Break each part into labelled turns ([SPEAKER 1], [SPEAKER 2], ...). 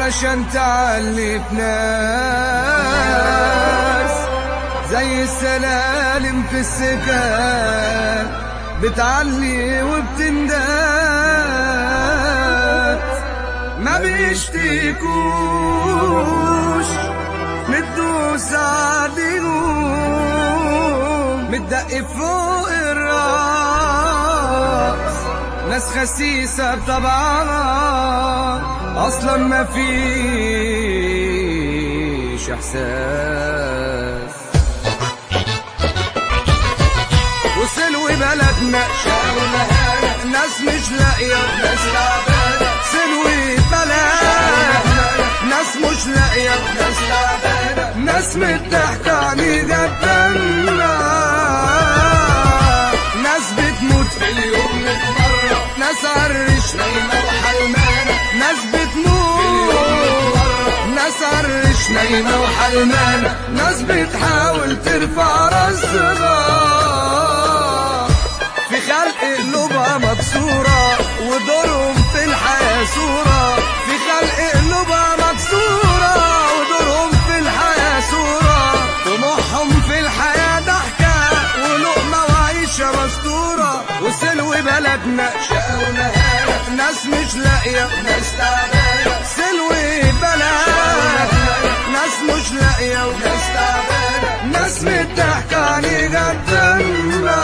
[SPEAKER 1] عشان تعلي ناس زي السلالم في السكان بتعلي وبتنداس ما بيشتكوش متدوس عليهم متدق فوق الراس ناس خسيسة بطبعها أصلا ما فيش إحساس وسلو بلدنا شاولنا ناس مش لاقية ناس تعبانة سلو بلدنا ناس مش لاقية ناس تعبانة ناس متضحكة عني جبنا ناس بتموت في اليوم مية مرة ناس عرش نايمة وحلمانة ناس بتموت ناس عرش نايمة وحلمانة ناس بتحاول ترفع راسها في خلق قلوبها مكسورة ودورهم في الحياة صورة في خلق قلوبها مكسورة ودورهم في الحياة صورة طموحهم في الحياة ضحكة ولقمة وعيشة مستورة وسلو بلدنا شقاونا ناس مش لاقية ناس تعبانة سلو بلدنا ناس مش لاقية وناس تعبانة ناس متضحكة عني جدنا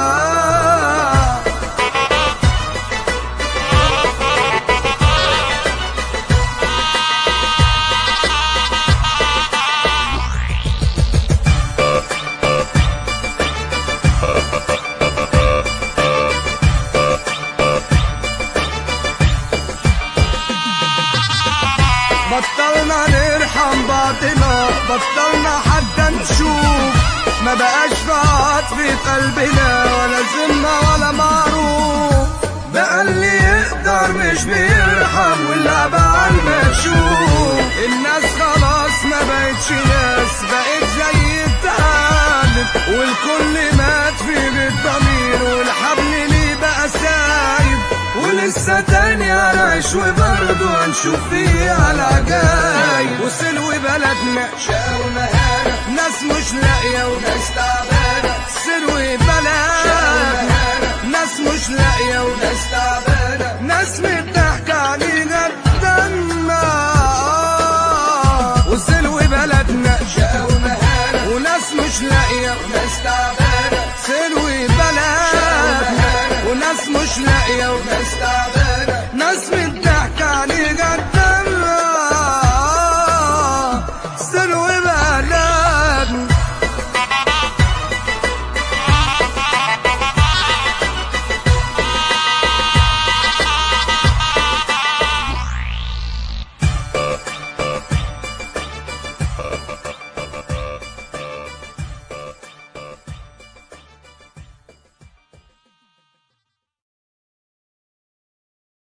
[SPEAKER 1] بطلنا نرحم بعضنا بطلنا حتى نشوف ما بقاش في عطف في قلبنا ولا ذمة ولا معروف بقى اللي يقدر مش بيرحم واللعبة على المكشوف الناس خلاص ما بقتش ناس بقت زي التعلم والكل مات في بيت ضمير والحبل ليه بقى سايب ولسه تاني هنعيش وبرضه هنشوف فيها العجايب وسلو بلدنا شقاونا ناس مش لاقية وناس تعبانة سلو بلدنا ناس مش لاقية وناس تعبانة